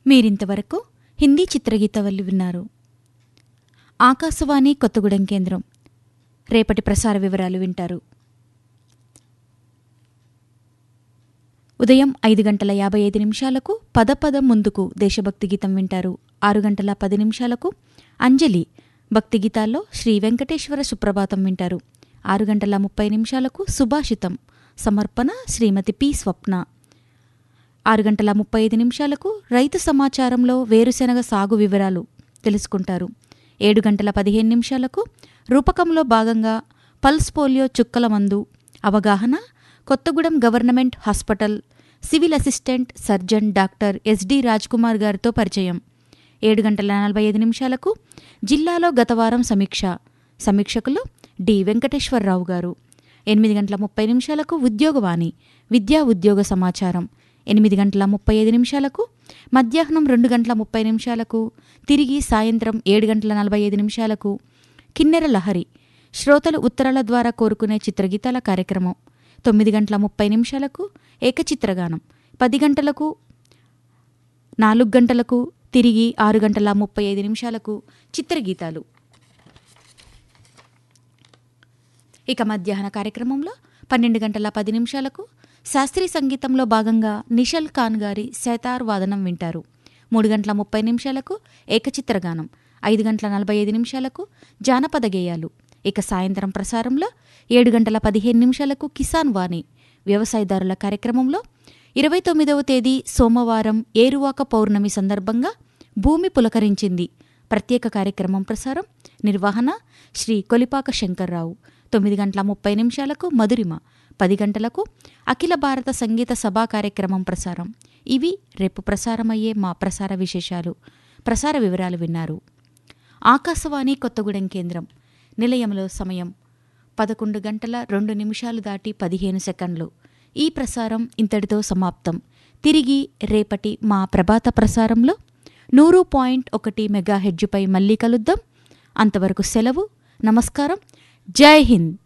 మీరింతవరకు హిందీ చిత్రగీతవల్లి విన్నారు ఆకాశవాణి కొత్తగూడెం కేంద్రం రేపటి ప్రసార వివరాలు వింటారు ఉదయం ఐదు గంటల యాభై ఐదు నిమిషాలకు పద పద ముందుకు దేశభక్తి గీతం వింటారు ఆరు గంటల పది నిమిషాలకు అంజలి భక్తి గీతాల్లో శ్రీ వెంకటేశ్వర సుప్రభాతం వింటారు ఆరు గంటల ముప్పై నిమిషాలకు సుభాషితం సమర్పణ శ్రీమతి పి స్వప్న ఆరు గంటల ముప్పై ఐదు నిమిషాలకు రైతు సమాచారంలో వేరుశెనగ సాగు వివరాలు తెలుసుకుంటారు ఏడు గంటల పదిహేను నిమిషాలకు రూపకంలో భాగంగా పల్స్ పోలియో చుక్కల మందు అవగాహన Kothagudem government hospital civil assistant surgeon doctor SD Kumar గారితో పరిచయం ఏడు గంటల నలభై ఐదు నిమిషాలకు జిల్లాలో గత వారం సమీక్ష సమీక్షకులు డి వెంకటేశ్వరరావు గారు ఎనిమిది గంటల ముప్పై నిమిషాలకు ఉద్యోగవాణి విద్యా ఉద్యోగ సమాచారం ఎనిమిది గంటల ముప్పై ఐదు నిమిషాలకు మధ్యాహ్నం రెండు గంటల ముప్పై నిమిషాలకు తిరిగి సాయంత్రం ఏడు గంటల నలభై ఐదు నిమిషాలకు కిన్నెర లహరి శ్రోతలు ఉత్తరాల ద్వారా కోరుకునే చిత్రగీతాల కార్యక్రమం తొమ్మిది గంటల ముప్పై నిమిషాలకు ఏకచిత్రగానం పది గంటలకు నాలుగు గంటలకు తిరిగి ఆరు గంటల ముప్పై ఐదు నిమిషాలకు చిత్రగీతాలు ఇక మధ్యాహ్న కార్యక్రమంలో పన్నెండు గంటల పది నిమిషాలకు శాస్త్రీయ సంగీతంలో భాగంగా నిషల్ ఖాన్ గారి సేతార్ వాదనం వింటారు మూడు గంటల ముప్పై నిమిషాలకు ఏకచిత్రగానం ఐదు గంటల నలభై ఐదు నిమిషాలకు జానపద గేయాలు ఇక సాయంత్రం ప్రసారంలో ఏడు గంటల పదిహేను నిమిషాలకు కిసాన్ వాణి వ్యవసాయదారుల కార్యక్రమంలో ఇరవై తొమ్మిదవ తేదీ సోమవారం ఏరువాక పౌర్ణమి సందర్భంగా భూమి పులకరించింది ప్రత్యేక కార్యక్రమం ప్రసారం నిర్వహణ శ్రీ కొలిపాక శంకర్రావు తొమ్మిది గంటల ముప్పై నిమిషాలకు మధురిమ పది గంటలకు అఖిల భారత సంగీత సభా కార్యక్రమం ప్రసారం ఇవి రేపు ప్రసారమయ్యే మా ప్రసార విశేషాలు ప్రసార వివరాలు విన్నారు ఆకాశవాణి కొత్తగూడెం కేంద్రం నిలయంలో సమయం పదకొండు గంటల రెండు నిమిషాలు దాటి పదిహేను సెకండ్లు ఈ ప్రసారం ఇంతటితో సమాప్తం తిరిగి రేపటి మా ప్రభాత ప్రసారంలో నూరు పాయింట్ ఒకటి మెగా హెడ్జుపై మళ్ళీ కలుద్దాం అంతవరకు సెలవు నమస్కారం జై హింద్